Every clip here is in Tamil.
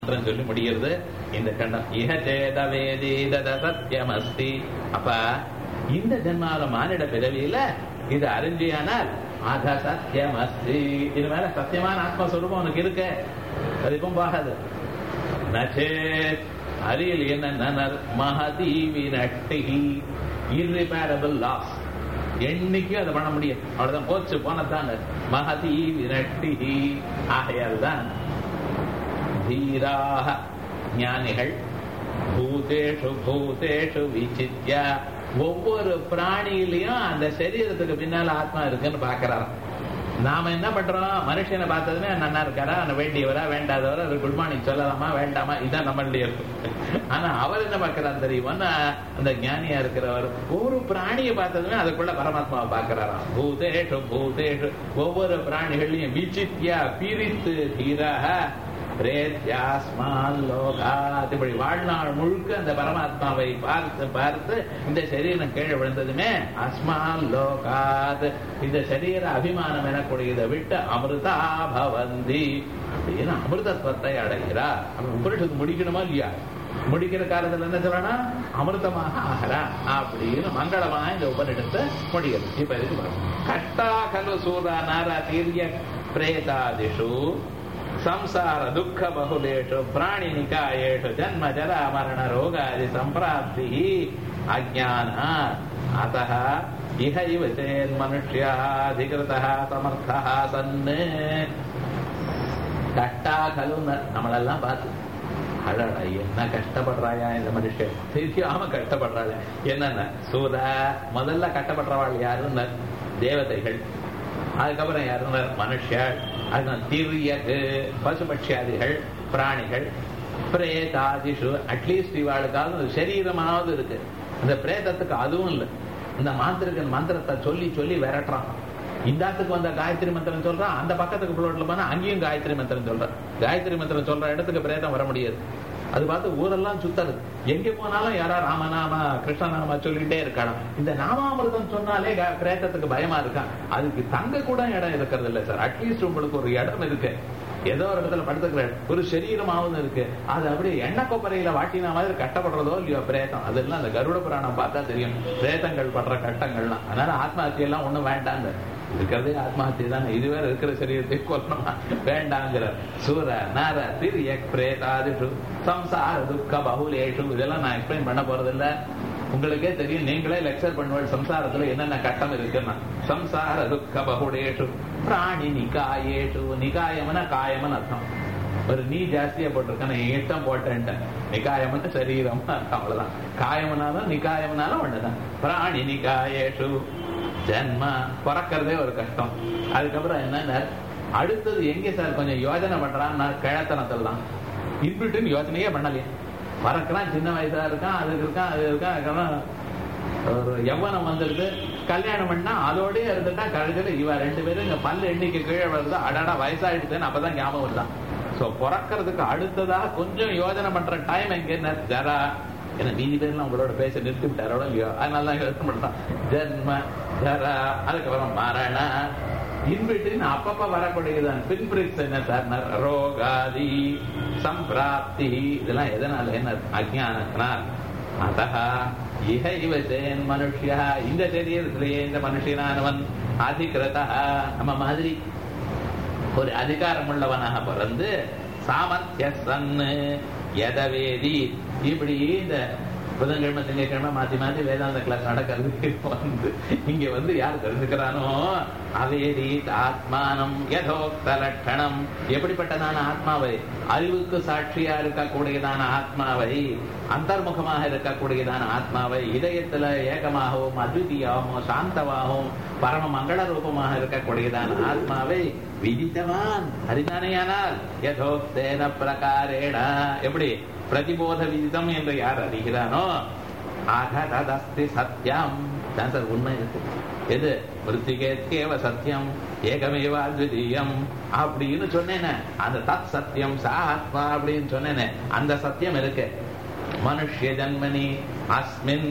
மந்திரம் சொல்லி முடிகிறது இந்த கண்டம் இஹ சேத வேதீதத சத்தியமஸ்தி அப்ப இந்த ஜென்மாவில மானிட பிறவியில இது அறிஞ்சியானால் அத சத்தியமஸ்தி இது மேல சத்தியமான ஆத்மஸ்வரூபம் உனக்கு இருக்கு அது இப்போ போகாது நச்சேத் அறியல் என்ன மகதி வினட்டிகி இர்ரிப்பேரபிள் லாஸ் என்னைக்கும் அதை பண்ண முடியும் அவ்வளவுதான் போச்சு போனதாங்க மகதி விரட்டி ஆகையால் தான் தீராக ஞானிகள் பூதேஷு பூதேஷு விசித்ய ஒவ்வொரு பிராணியிலையும் அந்த சரீரத்துக்கு பின்னால ஆத்மா இருக்குன்னு பாக்குறாராம் நாம என்ன பண்றோம் மனுஷனை பார்த்ததுமே நன்னா இருக்காரா வேண்டியவரா வேண்டாதவரா அது குட் மார்னிங் சொல்லலாமா வேண்டாமா இதான் நம்மளுடைய இருக்கும் ஆனா அவர் என்ன பார்க்கிறார் தெரியுமா அந்த ஞானியா இருக்கிறவர் ஒவ்வொரு பிராணியை பார்த்ததுமே அதுக்குள்ள பரமாத்மாவை பார்க்கிறாராம் பூதேஷு பூதேஷு ஒவ்வொரு பிராணிகளையும் விசித்தியா பிரித்து தீராக இப்படி வாழ்நாள் முழுக்க அந்த பரமாத்மாவை பார்த்து பார்த்து இந்த சரீரம் கீழே விழுந்ததுமே அஸ்மான் லோகாத் இந்த சரீர அபிமானம் எனக்கூடியதை விட்டு அமிர்தா பவந்தி அப்படின்னு அமிர்தத்வத்தை அடைகிறார் உபனிஷத்து முடிக்கணுமா இல்லையா முடிக்கிற காலத்துல என்ன சொல்லணும் அமிர்தமாக ஆகிறா அப்படின்னு மங்களமா இந்த உபனிடத்தை முடிகிறது இப்ப இருக்கு கட்டா கலு சூரா நாரா தீரிய பிரேதாதிஷு ಸಂಸಾರ ದುಃಖ ಬಹುಲೇಶು ಪ್ರಾಣಿ ನಿಕಾಯೇಶು ಜನ್ಮ ಜರ ಮರಣ ರೋಗಾದಿ ಸಂಪ್ರಾಪ್ತಿ ಅಜ್ಞಾನ ಅತಃ ಇಹ ಇವ ಚೇನ್ ಮನುಷ್ಯ ಅಧಿಕೃತ ಸಮರ್ಥ ಸನ್ கட்டா கலு நம்மளெல்லாம் பார்த்து அடடா என்ன கஷ்டப்படுறாயா இந்த மனுஷன் தெரியாம கஷ்டப்படுறாள் என்னென்ன சூதா முதல்ல கஷ்டப்படுறவாள் யாருன்னு தேவதைகள் அதுக்கப்புறம் யாருன்னா மனுஷர் அதுதான் திரியகு பசுபட்சியாதிகள் பிராணிகள் பிரேதாதிஷு அட்லீஸ்ட் இவாளுக்காவது சரீரமாவது இருக்கு இந்த பிரேதத்துக்கு அதுவும் இல்லை இந்த மாந்திரிகன் மந்திரத்தை சொல்லி சொல்லி விரட்டுறான் இந்தாத்துக்கு வந்த காயத்ரி மந்திரம் சொல்றான் அந்த பக்கத்துக்கு புள்ளோட்ல போனா அங்கேயும் காயத்ரி மந்திரம் சொல்றான் காயத்ரி மந்திரம் சொல்ற இடத்துக்கு பிரேதம் வர முடியாது அது பார்த்து ஊரெல்லாம் சுத்தது எங்க போனாலும் யாரா ராமநாமா கிருஷ்ணநாமா சொல்லிட்டே இருக்கலாம் இந்த நாமாமிரதம் சொன்னாலே பிரேத்தத்துக்கு பயமா இருக்கான் அதுக்கு தங்க கூட இடம் இருக்கிறது இல்லை சார் அட்லீஸ்ட் உங்களுக்கு ஒரு இடம் இருக்கு ஏதோ ஒரு இடத்துல படுத்துக்கிற ஒரு சரீரமாவது இருக்கு அது அப்படியே எண்ணெய் கொப்பரையில வாட்டின மாதிரி கட்டப்படுறதோ இல்லையோ பிரேதம் அதெல்லாம் அந்த கருட புராணம் பார்த்தா தெரியும் பிரேதங்கள் படுற கட்டங்கள்லாம் அதனால ஆத்மஹத்தியம் எல்லாம் ஒண்ணும் வேண்டாங்க இருக்கிறதே ஆத்மஹத்திய தானே இதுவேற இருக்கிற சரீரத்தை கொல்லணும் வேண்டாங்கிறார் சூர நர திரிய பிரேதாதிஷு சம்சார துக்க பகுலேஷு இதெல்லாம் நான் எக்ஸ்பிளைன் பண்ண போறது இல்ல உங்களுக்கே தெரியும் நீங்களே லெக்சர் பண்ணுவது சம்சாரத்துல என்னென்ன கட்டம் இருக்குன்னா சம்சார துக்க பகுடேஷு பிராணி நிகாயேஷு நிகாயம்னா காயம்னு அர்த்தம் ஒரு நீ ஜாஸ்தியா போட்டிருக்கேன் இஷ்டம் போட்டேன்ட்டேன் நிகாயம்னு சரீரம் அவ்வளவுதான் காயம்னாலும் நிகாயம்னாலும் ஒண்ணுதான் பிராணி நிகாயேஷு ஜென்ம பிறக்கிறதே ஒரு கஷ்டம் அதுக்கப்புறம் என்னன்னா அடுத்தது எங்க சார் கொஞ்சம் யோஜனை பண்றான்னா கிழத்தனத்தில் தான் இன்பிட்டுன்னு யோசனையே பண்ணலையே பறக்கிறான் சின்ன வயசா இருக்கான் அதுக்கு இருக்கான் அது இருக்கான் அதுக்கெல்லாம் ஒரு எவ்வளவு வந்துருது கல்யாணம் பண்ணா அதோடய இருந்துட்டா கழுத்துல இவ ரெண்டு பேரும் இங்க பல்லு எண்ணிக்கை கீழே வருது அடாடா வயசாயிடுதுன்னு அப்பதான் ஞாபகம் வருதான் சோ பிறக்கிறதுக்கு அடுத்ததா கொஞ்சம் யோஜனை பண்ற டைம் எங்க என்ன ஜரா ஏன்னா மீதி பேர்லாம் உங்களோட பேச நிறுத்தி விட்டாரோட இல்லையோ அதனால தான் யோசனை பண்றான் ஜென்ம ஜரா அதுக்கப்புறம் மரண இன்பிட்டின் அப்பப்ப வரக்கூடியதான் பின்பிரிக்ஸ் என்ன சார் ரோகாதி சம்பிராப்தி இதெல்லாம் எதனால என்ன அஜானத்தினால் அத்தக இஹ இவ சேன் மனுஷியா இந்த சரீரத்திலேயே இந்த மனுஷனானவன் அதிகிருத நம்ம மாதிரி ஒரு அதிகாரம் உள்ளவனாக பிறந்து சாமர்த்திய சன்னு எதவேதி இப்படி இந்த புதன்கிழமை திங்கக்கிழமை மாத்தி மாத்தி வேதாந்த கிளாஸ் நடக்கிறது வந்து இங்க வந்து யார் தெரிஞ்சுக்கிறானோ அவேதி ஆத்மானம் யதோக்த லட்சணம் எப்படிப்பட்டதான ஆத்மாவை அறிவுக்கு சாட்சியா இருக்கக்கூடியதான ஆத்மாவை அந்தர்முகமாக இருக்கக்கூடியதான ஆத்மாவை இதயத்துல ஏகமாகவும் அத்விதீயாகவும் சாந்தமாகவும் பரம மங்கள ரூபமாக இருக்கக்கூடியதான ஆத்மாவை விதித்தவான் அறிந்தானேயானால் யதோக்தேன பிரகாரேண எப்படி பிரதிபோத விதிதம் என்று யார் அறிகிறானோ ஆக ததஸ்தி சத்தியம் தான் சார் உண்மை இருக்கு எது மிருத்திகேத்கேவ சத்தியம் ஏகமேவ அத்விதீயம் அப்படின்னு சொன்னேனே அந்த தத் சத்தியம் சா ஆத்மா அப்படின்னு சொன்னேனே அந்த சத்தியம் இருக்கு மனுஷ்ய ஜன்மனி அஸ்மின்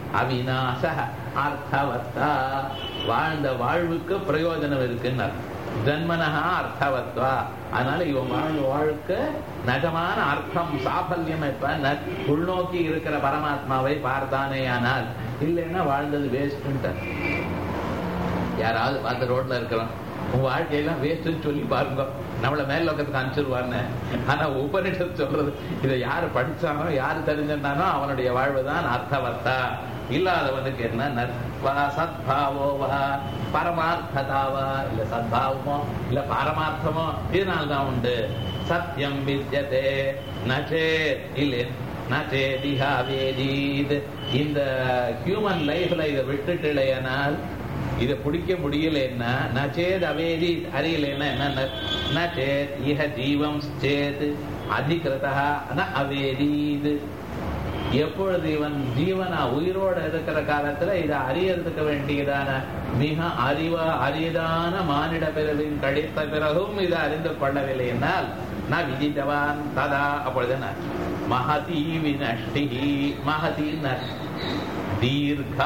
அவிநாச அர்த்தவத்தா வாழ்ந்த வாழ்வுக்கு பிரயோஜனம் இருக்குன்னு ஜன்மனஹா அர்த்தவத்வா அதனால இவன் வாழ் வாழ்க்கை நகமான அர்த்தம் சாஃபல்யம் இப்ப ந- உள்நோக்கி இருக்கிற பரமாத்மாவை பார்த்தானே ஆனால் இல்லைன்னா வாழ்ந்தது வேஸ்ட்ன்ட்டு யாராவது பார்த்து ரோட்ல இருக்கிறோம் உன் வாழ்க்கையெல்லாம் வேஸ்ட்னு சொல்லி பாருங்க நம்மள மேல் லோகத்துக்கு அனுப்பிச்சிருவான்னு ஆனா உபனிஷத் சொல்றது இதை யாரு படிச்சானோ யாரு தெரிஞ்சிருந்தானோ அவனுடைய வாழ்வுதான் அர்த்தவர்த்தா இல்லாதவனுக்கு என்ன நற்பா சத்பாவோ வா பரமார்த்ததாவா இல்ல சத்பாவமோ இல்ல பாரமார்த்தமோ இதனால்தான் உண்டு சத்தியம் வித்யதே நச்சே இல்லை நச்சே திஹா வேதீத் இந்த ஹியூமன் லைஃப்ல இதை விட்டுட்டலையானால் இதை பிடிக்க முடியலன்னா நச்சேத் அவேதி அறியலைன்னா என்ன நச்சேத் இஹ ஜீவம் சேத் அதிகிருதா ந அவேதீத் எப்பொழுது இவன் ஜீவனா உயிரோட இருக்கிற காலத்துல இதை அறியறதுக்கு வேண்டியதான மிக அறிவா அரிதான மானிட பிறவின் கழித்த பிறகும் இதை அறிந்து கொள்ளவில்லை என்னால் நான் விதித்தவான் ததா அப்பொழுது என்ன மகதி வினஷ்டி மகதி தீர்கா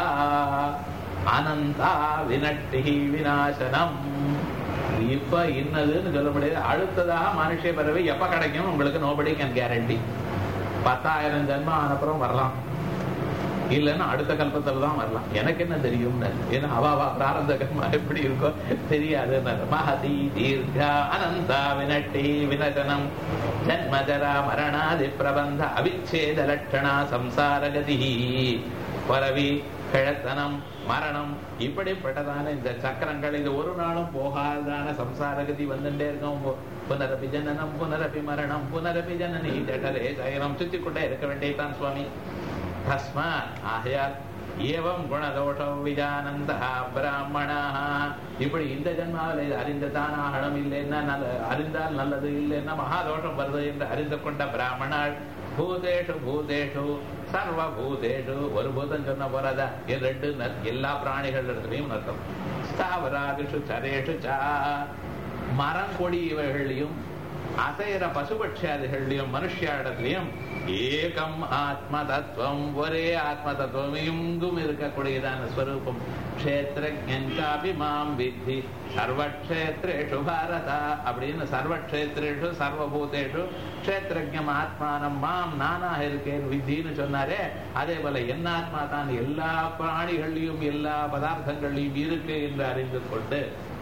அனந்தா வினட்டி விநாசனம் இப்ப இன்னதுன்னு சொல்ல முடியாது அடுத்ததாக மனுஷ பிறவி எப்ப கிடைக்கும் உங்களுக்கு நோபடி கேன் கேரண்டி பத்தாயிரம் ஜென்மம் ஆனப்புறம் வரலாம் இல்லைன்னா அடுத்த கல்பத்துல தான் வரலாம் எனக்கு என்ன தெரியும் ஏன்னா அவாவா பிராரந்த கர்மா எப்படி இருக்கோ தெரியாது மகதி தீர்க்கா அனந்தா வினட்டி வினகனம் ஜன்மஜரா மரணாதி பிரபந்த அவிச்சேத லட்சணா சம்சாரகதி பரவி கிழத்தனம் மரணம் இப்படிப்பட்டதான இந்த சக்கரங்கள் இது ஒரு நாளும் போகாதான சம்சாரகதி வந்துட்டே இருக்கும் பு- புனரபி ஜனனம் புனரபி மரணம் புனரபி ஜனனி ஜடரே சயனம் சுத்தி கொண்டே இருக்க வேண்டியதான் சுவாமி தஸ்மாத் ஆகையால் ஏவம் குணதோஷம் விஜானந்தா பிராமணா இப்படி இந்த ஜென்மாவில் இது அறிந்துதான் ஆகணும் இல்லைன்னா நல்ல அறிந்தால் நல்லது இல்லைன்னா மகாதோஷம் வருது என்று அறிந்து கொண்ட பிராமணாள் பூதேஷு பூதேஷு சர்வபூதேஷு ஒரு பூதம் சொன்ன போறாதா இது ரெண்டு ந- எல்லா பிராணிகள் இடத்துலையும் அர்த்தம் ஸ்தாவராதிஷு சரேஷு சா மரம் கொடி இவைகளையும் அசைற பசுபட்சாதிகள்லையும் மனுஷியாடத்திலையும் ஏகம் ஆத்ம தத்துவம் ஒரே ஆத்ம தத்துவம் எங்கும் இருக்கக்கூடியதான ஸ்வரூபம் க்ஷேத்ரஜன் காபி மாம் வித்தி சர்வக்ஷேத்ரேஷு பாரதா அப்படின்னு சர்வக்ஷேத்ரேஷு சர்வபூதேஷு க்ஷேத்ரஜம் ஆத்மானம் மாம் நானாக இருக்கேன் வித்தின்னு சொன்னாரே அதே போல என் ஆத்மா தான் எல்லா பிராணிகள்லையும் எல்லா பதார்த்தங்கள்லையும் இருக்கு என்று அறிந்து கொண்டு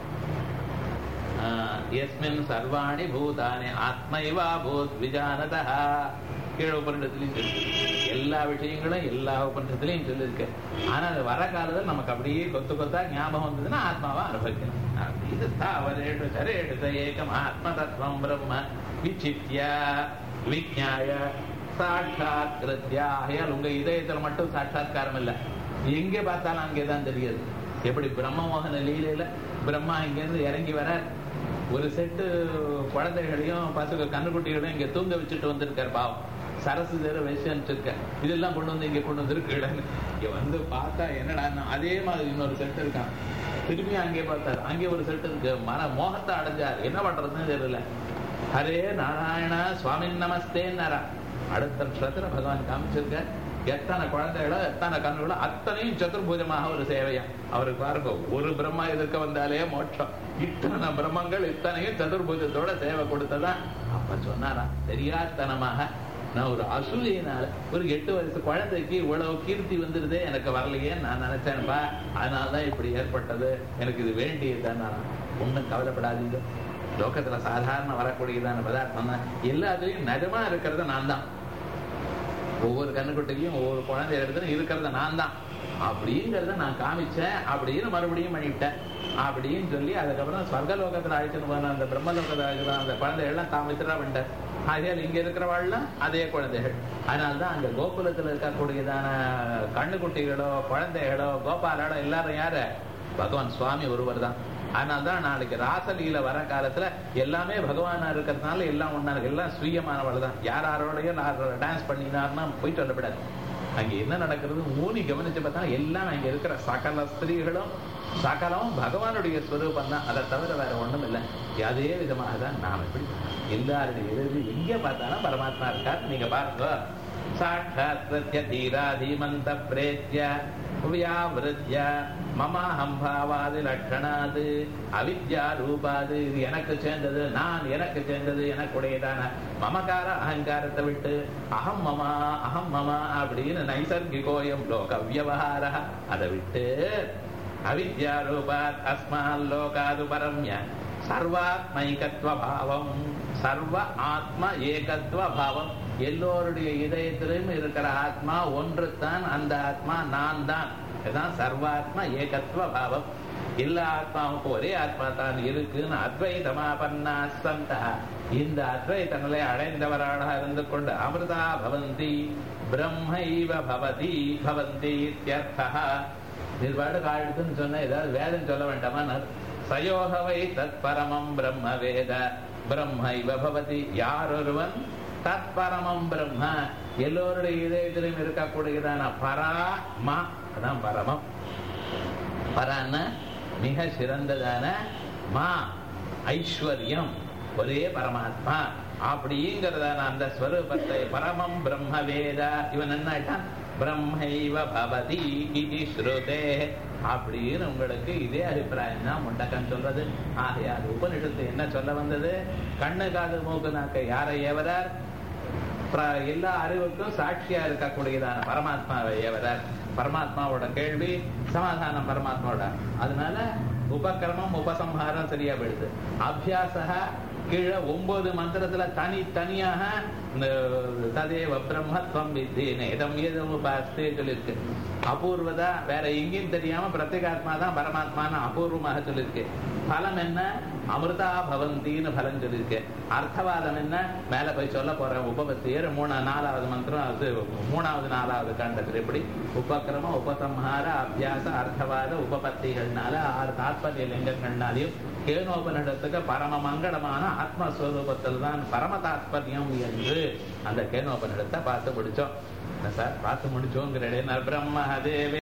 எஸ்மின் சர்வாணி பூதானி ஆத்மைவா பூத் விஜானதா கீழ உபநிடத்திலையும் சொல்லி எல்லா விஷயங்களும் எல்லா உபநிடத்திலையும் சொல்லியிருக்கு ஆனா அது வர காலத்தில் நமக்கு அப்படியே கொத்து கொத்தா ஞாபகம் வந்ததுன்னா ஆத்மாவா அனுபவிக்கணும் இது தாவரேஷு சரேஷு ச ஏகம் ஆத்ம தத்துவம் பிரம்ம விசித்ய விஜாய சாட்சாத் கிருத்யா ஆகையால் உங்க இதயத்துல மட்டும் சாட்சாத்காரம் இல்லை எங்கே பார்த்தாலும் அங்கேதான் தெரியுது எப்படி பிரம்மமோகன லீலையில பிரம்மா இங்கிருந்து இறங்கி வர ஒரு செட்டு குழந்தைகளையும் பசங்க கண்ணுக்குட்டிகளையும் இங்க தூங்க வச்சுட்டு வந்திருக்காரு பாவம் சரசு தேர வச்சு அனுப்பிச்சிருக்க இதெல்லாம் கொண்டு வந்து இங்க கொண்டு வந்திருக்கீங்களேன்னு இங்க வந்து பார்த்தா என்னடா அதே மாதிரி இன்னொரு செட்டு இருக்கான் திரும்பி அங்கே பார்த்தாரு அங்கே ஒரு செட்டு இருக்கு மன மோகத்தை அடைஞ்சார் என்ன பண்றதுன்னு தெரியல ஹரே நாராயணா சுவாமி நமஸ்தேன்னாரா அடுத்த நிமிஷத்துல பகவான் காமிச்சிருக்க எத்தனை குழந்தைகளோ எத்தனை கண்ணுகளோ அத்தனையும் சதுர்பூஜமாக ஒரு சேவையா அவருக்கு பாருங்க ஒரு பிரம்மா எதிர்க்க வந்தாலே மோட்சம் இத்தனை பிரம்மங்கள் இத்தனையும் சதுர்பூஜத்தோட சேவை கொடுத்ததா அப்ப சொன்னாரா தெரியாதனமாக நான் ஒரு அசூயினால ஒரு எட்டு வயசு குழந்தைக்கு இவ்வளவு கீர்த்தி வந்துருதே எனக்கு வரலையே நான் நினைச்சேன்ப்பா அதனாலதான் இப்படி ஏற்பட்டது எனக்கு இது வேண்டியதுதான் நான் ஒண்ணும் கவலைப்படாதீங்க லோகத்துல சாதாரண வரக்கூடியதான பதார்த்தம் தான் எல்லாத்துலயும் நிஜமா இருக்கிறது நான் தான் ஒவ்வொரு கண்ணுக்குட்டிலையும் ஒவ்வொரு குழந்தை இடத்துல இருக்கிறத நான் தான் அப்படிங்கிறத நான் காமிச்சேன் அப்படின்னு மறுபடியும் பண்ணிவிட்டேன் அப்படின்னு சொல்லி அதுக்கப்புறம் ஸ்வர்கலோகத்தில் அழைச்சிட்டு போன அந்த பிரம்மலோகத்தில் அழைச்சிட்டு அந்த குழந்தைகள்லாம் தான் வித்ரா பண்ணிட்டார் ஆகையால் இங்க இருக்கிறவாள்லாம் அதே குழந்தைகள் அதனால்தான் அங்க கோகுலத்தில் இருக்கக்கூடியதான கண்ணுக்குட்டிகளோ குழந்தைகளோ கோபாலோ எல்லாரும் யாரு பகவான் சுவாமி ஒருவர் தான் அதனால்தான் நாளைக்கு ராசலீல வர காலத்துல எல்லாமே பகவானா இருக்கிறதுனால எல்லாம் ஒண்ணா இருக்கு எல்லாம் சுயமானவள் தான் யார் யாரோடையும் டான்ஸ் பண்ணினார்னா போயிட்டு வரப்படாது அங்க என்ன நடக்கிறது மூணி கவனிச்சு பார்த்தா எல்லாம் அங்க இருக்கிற சகல ஸ்திரீகளும் சகலம் பகவானுடைய ஸ்வரூபம் தான் அதை தவிர வேற ஒண்ணும் இல்லை அதே விதமாக தான் நாம் எப்படி எல்லாருடைய எதிர்ப்பு எங்க பார்த்தாலும் பரமாத்மா இருக்கார் நீங்க பாருங்க சாட்சாத் பிரத்ய தீரா தீமந்த பிரேத்ய வியாவிருத்திய மமாஹம் பாவாது லட்சணாது அவித்யா ரூபாது இது எனக்கு சேர்ந்தது நான் எனக்கு சேர்ந்தது எனக்குடையதான மமகார அகங்காரத்தை விட்டு அகம் மமா அகம் மமா அப்படின்னு நைசர்கிகோயம் லோக வியவகார அதை விட்டு அவித்யா ரூபாத் அஸ்மால் லோகாது பரம்ய சர்வாத்மைகத்வ பாவம் சர்வ ஆத்ம ஏகத்துவ பாவம் எல்லோருடைய இதயத்திலும் இருக்கிற ஆத்மா ஒன்று தான் அந்த ஆத்மா நான் தான் இதுதான் சர்வாத்ம ஏகத்துவ பாவம் எல்லா ஆத்மாவுக்கு ஒரே ஆத்மா தான் இருக்குன்னு அத்வைதமாபன்னா சந்தா இந்த அத்வைத நிலை அடைந்தவராக இருந்து கொண்டு அமிர்தா பவந்தி பிரம்மைவ பவதி பவந்தி இத்தியர்த்தா நிர்வாடு காழ்த்துன்னு சொன்ன ஏதாவது வேதம் சொல்ல வேண்டாமா சயோகவை தத் பரமம் பிரம்ம வேத பிரம்மைவ பவதி யாரொருவன் தத் பரமம் பிரம்ம எல்லோருடைய இதயத்திலும் இருக்கக்கூடியதான பரா மா அதான் பரமம் பரான மிக சிறந்ததான மா ஐஸ்வர்யம் ஒரே பரமாத்மா அப்படிங்கிறதான அந்த ஸ்வரூபத்தை பரமம் பிரம்ம வேத இவன் என்ன பிரம்மைவ பவதி இது ஸ்ருதே அப்படின்னு உங்களுக்கு இதே அபிப்பிராயம் தான் முண்டக்கன் சொல்றது ஆகையால் உபனிஷத்து என்ன சொல்ல வந்தது கண்ணு காது மூக்கு நாக்க யாரை ஏவரார் எல்லா அறிவுக்கும் சாட்சியா இருக்கக்கூடியதான பரமாத்மாவை ஏவரார் பரமாத்மாவோட கேள்வி சமாதானம் பரமாத்மாவோட அதனால உபக்கிரமம் உபசம்ஹாரம் சரியா போயிடுது அபியாசா கீழே ஒன்பது மந்திரத்துல தனி தனியாக ததேவ பிரம்மத்வம் வித்தி நேதம் ஏதம் உபாஸ்தே சொல்லியிருக்கு அபூர்வதா வேற எங்கேயும் தெரியாம பிரத்யேகாத்மா தான் பரமாத்மான்னு அபூர்வமாக சொல்லியிருக்கு பலம் என்ன அமிர்தா பவந்தின்னு பலம் சொல்லியிருக்கு அர்த்தவாதம் என்ன மேல போய் சொல்ல போறேன் உபபத்தியர் மூணா நாலாவது மந்திரம் அது மூணாவது நாலாவது காண்டத்தில் எப்படி உபக்கிரம உபசம்ஹார அபியாச அர்த்தவாத உபபத்திகள்னால ஆறு தாத்பரிய லிங்கங்கள்னாலையும் கேனோபனிடத்துக்கு பரம மங்களமான ஆத்மஸ்வரூபத்தில் தான் பரம தாத்பரியம் என்று அந்த கேனோபனிடத்தை பார்த்து முடிச்சோம் சார் பார்த்து முடிச்சோங்கிற பிரம்ம தேவி